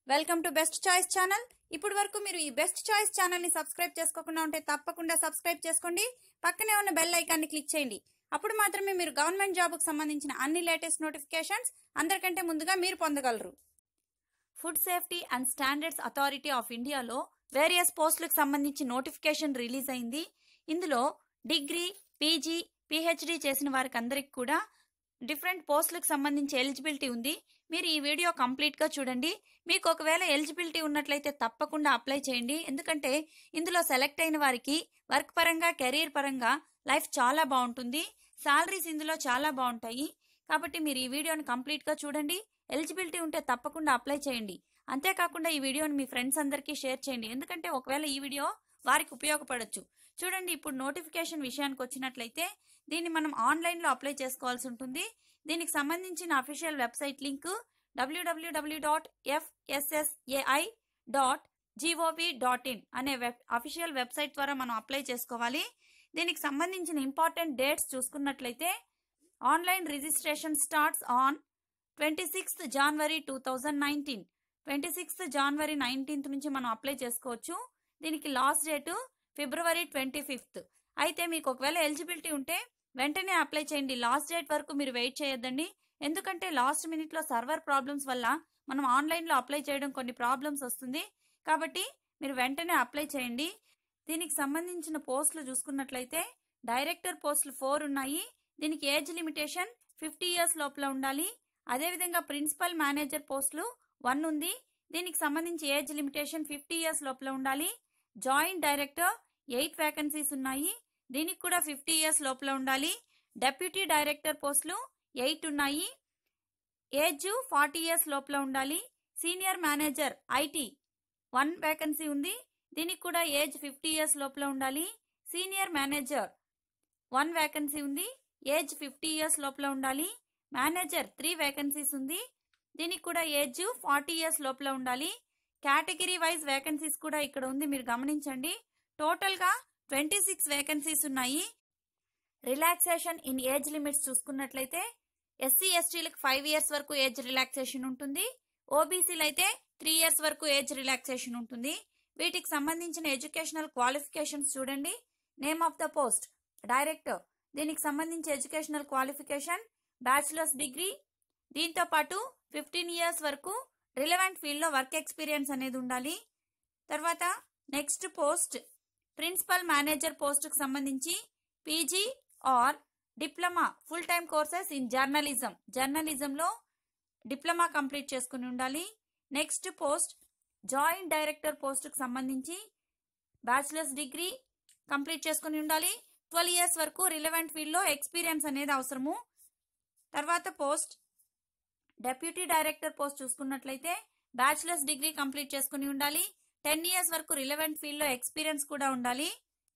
welcome to best choice channel ఇప్పుడు వరకు మీరు ఈ బెస్ట్ చాయిస్ ఛానల్ ని సబ్స్క్రైబ్ చేసుకోకుండా ఉంటే తప్పకుండా సబ్స్క్రైబ్ చేసుకోండి పక్కనే ఉన్న బెల్ ఐకాన్ ని క్లిక్ చేయండి అప్పుడు మాత్రమే మీరు గవర్నమెంట్ జాబ్ కు సంబంధించిన అన్ని లేటెస్ట్ నోటిఫికేషన్స్ అందరికంటే ముందుగా మీరు పొందగలరు food safety and standards authority of ఇండియాలో వేరియస్ పోస్టులకు సంబంధించి నోటిఫికేషన్ రిలీజ్ అయింది ఇందులో డిగ్రీ పీజీ పిహెచ్డి చేసిన వారికి అందరికి కూడా డిఫరెంట్ పోస్టులకు సంబంధించి ఎలిజిబిలిటీ ఉంది మీరు ఈ వీడియో కంప్లీట్గా చూడండి మీకు ఒకవేళ ఎలిజిబిలిటీ ఉన్నట్లయితే తప్పకుండా అప్లై చేయండి ఎందుకంటే ఇందులో సెలెక్ట్ అయిన వారికి వర్క్ పరంగా కెరీర్ పరంగా లైఫ్ చాలా బాగుంటుంది సాలరీస్ ఇందులో చాలా బాగుంటాయి కాబట్టి మీరు ఈ వీడియోని కంప్లీట్గా చూడండి ఎలిజిబిలిటీ ఉంటే తప్పకుండా అప్లై చేయండి అంతేకాకుండా ఈ వీడియోని మీ ఫ్రెండ్స్ అందరికీ షేర్ చేయండి ఎందుకంటే ఒకవేళ ఈ వీడియో వారికి ఉపయోగపడచ్చు చూడండి ఇప్పుడు నోటిఫికేషన్ విషయానికి వచ్చినట్లయితే దీన్ని మనం ఆన్లైన్లో అప్లై చేసుకోవాల్సి ఉంటుంది దీనికి సంబంధించిన official website link WWW dot FSSAI dot GOV dot in అనే వెబ్ అఫీషియల్ వెబ్సైట్ ద్వారా మనం అప్లై చేసుకోవాలి దీనికి సంబంధించిన ఇంపార్టెంట్ డేట్స్ చూసుకున్నట్లయితే online registration starts on twenty sixth January two thousand nineteen twenty sixth January nineteenth నుంచి మనం అప్లై చేసుకోవచ్చు దీనికి last date February twenty fifth అయితే మీకు ఒకవేళ ఎలిజిబిలిటీ ఉంటే వెంటనే అప్లై చేయండి లాస్ట్ డేట్ వరకు మీరు వెయిట్ చేయొద్దండి ఎందుకంటే లాస్ట్ మినిట్లో సర్వర్ ప్రాబ్లమ్స్ వల్ల మనం ఆన్లైన్లో అప్లై చేయడం కొన్ని ప్రాబ్లమ్స్ వస్తుంది కాబట్టి మీరు వెంటనే అప్లై చేయండి దీనికి సంబంధించిన పోస్టులు చూసుకున్నట్లయితే డైరెక్టర్ పోస్టులు ఫోర్ ఉన్నాయి దీనికి ఏజ్ లిమిటేషన్ ఫిఫ్టీ ఇయర్స్ లోపల ఉండాలి అదేవిధంగా ప్రిన్సిపల్ మేనేజర్ పోస్టులు వన్ ఉంది దీనికి సంబంధించి ఏజ్ లిమిటేషన్ ఫిఫ్టీ ఇయర్స్ లోపల ఉండాలి జాయింట్ డైరెక్టర్ ఎయిట్ వేకెన్సీస్ ఉన్నాయి దీనికి కూడా ఫిఫ్టీ ఇయర్స్ లోపల ఉండాలి డెప్యూటీ డైరెక్టర్ పోస్టులు ఎయిట్ ఉన్నాయి ఏజ్ ఫార్టీ ఇయర్స్ లోపల ఉండాలి senior manager IT one vacancy ఉంది దీనికి కూడా ఏజ్ ఫిఫ్టీ ఇయర్స్ లోపల ఉండాలి సీనియర్ మేనేజర్ వన్ వేకెన్సీ ఉంది ఏజ్ ఫిఫ్టీ ఇయర్స్ లోపల ఉండాలి మేనేజర్ త్రీ వేకెన్సీస్ ఉంది దీనికి కూడా ఏజ్ ఫార్టీ ఇయర్స్ లోపల ఉండాలి కేటగిరీ వైజ్ వేకెన్సీస్ కూడా ఇక్కడ ఉంది మీరు గమనించండి టోటల్ గా ట్వంటీ సిక్స్ వేకెన్సీస్ ఉన్నాయి రిలాక్సేషన్ ఇన్ ఏజ్ లిమిట్స్ చూసుకున్నట్లయితే ఎస్సీ ఎస్టీలకు ఫైవ్ ఇయర్స్ వరకు ఏజ్ రిలాక్సేషన్ ఉంటుంది ఓబీసీలు అయితే త్రీ ఇయర్స్ వరకు ఏజ్ రిలాక్సేషన్ ఉంటుంది వీటికి సంబంధించిన ఎడ్యుకేషనల్ క్వాలిఫికేషన్స్ చూడండి name of the post director దీనికి సంబంధించి ఎడ్యుకేషనల్ క్వాలిఫికేషన్ బ్యాచిలర్స్ డిగ్రీ దీంతో పాటు ఫిఫ్టీన్ ఇయర్స్ వరకు రిలవెంట్ ఫీల్డ్లో వర్క్ ఎక్స్పీరియన్స్ అనేది ఉండాలి తర్వాత నెక్స్ట్ పోస్ట్ ప్రిన్సిపల్ మేనేజర్ పోస్ట్కి సంబంధించి PG or diploma full time courses in journalism జర్నలిజంలో డిప్లొమా కంప్లీట్ చేసుకుని ఉండాలి నెక్స్ట్ పోస్ట్ జాయింట్ డైరెక్టర్ పోస్ట్కి సంబంధించి బ్యాచిలర్స్ డిగ్రీ కంప్లీట్ చేసుకుని ఉండాలి ట్వెల్వ్ ఇయర్స్ వరకు రిలవెంట్ ఫీల్డ్లో ఎక్స్పీరియన్స్ అనేది అవసరము తర్వాత పోస్ట్ డెప్యూటీ డైరెక్టర్ పోస్ట్ చూసుకున్నట్లయితే బ్యాచిలర్స్ డిగ్రీ కంప్లీట్ చేసుకుని ఉండాలి టెన్ ఇయర్స్ వరకు రిలవెంట్ ఫీల్డ్లో ఎక్స్పీరియన్స్ కూడా ఉండాలి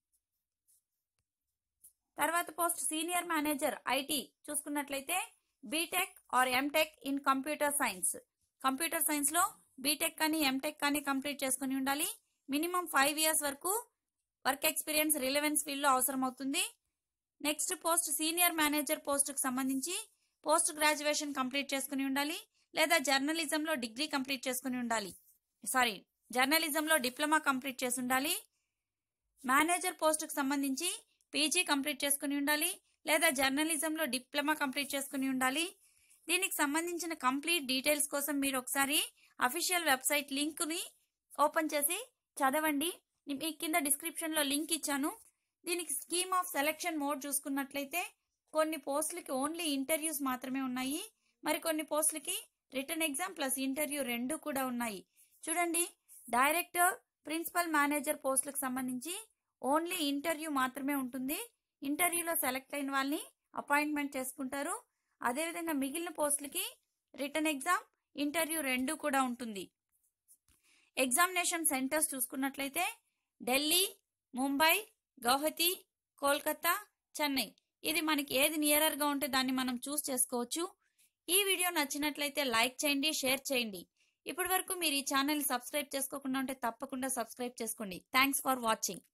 తర్వాత పోస్ట్ సీనియర్ మేనేజర్ ఐటీ చూసుకున్నట్లయితే BTech or MTech in computer science computer సైన్స్లో బీటెక్ కానీ ఎంటెక్ కానీ కంప్లీట్ చేసుకుని ఉండాలి మినిమం ఫైవ్ ఇయర్స్ వరకు వర్క్ ఎక్స్పీరియన్స్ రిలవెన్స్ ఫీల్డ్లో అవసరం అవుతుంది నెక్స్ట్ పోస్ట్ సీనియర్ మేనేజర్ పోస్ట్కి సంబంధించి పోస్ట్ గ్రాడ్యుయేషన్ కంప్లీట్ చేసుకుని ఉండాలి లేదా జర్నలిజంలో డిగ్రీ కంప్లీట్ చేసుకుని ఉండాలి సారీ జర్నలిజంలో డిప్లొమా కంప్లీట్ చేసి ఉండాలి మేనేజర్ పోస్ట్కి సంబంధించి పీజీ కంప్లీట్ చేసుకుని ఉండాలి లేదా జర్నలిజంలో డిప్లొమా కంప్లీట్ చేసుకుని ఉండాలి దీనికి సంబంధించిన కంప్లీట్ డీటెయిల్స్ కోసం మీరు ఒకసారి అఫీషియల్ వెబ్సైట్ లింక్ని ఓపెన్ చేసి చదవండి మీ కింద డిస్క్రిప్షన్లో లింక్ ఇచ్చాను దీనికి స్కీమ్ ఆఫ్ సెలెక్షన్ మోడ్ చూసుకున్నట్లయితే కొన్ని పోస్టులకి ఓన్లీ ఇంటర్వ్యూస్ మాత్రమే ఉన్నాయి మరి కొన్ని పోస్టులకి రిటర్న్ ఎగ్జామ్ ప్లస్ ఇంటర్వ్యూ రెండు కూడా ఉన్నాయి చూడండి డైరెక్టర్ ప్రిన్సిపల్ మేనేజర్ పోస్టులకు సంబంధించి ఓన్లీ ఇంటర్వ్యూ మాత్రమే ఉంటుంది ఇంటర్వ్యూలో సెలెక్ట్ అయిన వాళ్ళని అపాయింట్మెంట్ చేసుకుంటారు అదేవిధంగా మిగిలిన పోస్టులకి రిటర్న్ ఎగ్జామ్ ఇంటర్వ్యూ రెండు కూడా ఉంటుంది ఎగ్జామినేషన్ సెంటర్స్ చూసుకున్నట్లయితే ఢిల్లీ ముంబై గౌహతి కోల్కతా చెన్నై ఇది మనకి ఏది నియరర్గా ఉంటే దాన్ని మనం చూస్ చేసుకోవచ్చు ఈ వీడియో నచ్చినట్లయితే లైక్ చేయండి షేర్ చేయండి ఇప్పటి వరకు మీరు ఈ ఛానల్ సబ్స్క్రైబ్ చేసుకోకుండా ఉంటే తప్పకుండా సబ్స్క్రైబ్ చేసుకోండి థ్యాంక్స్ ఫర్ వాచింగ్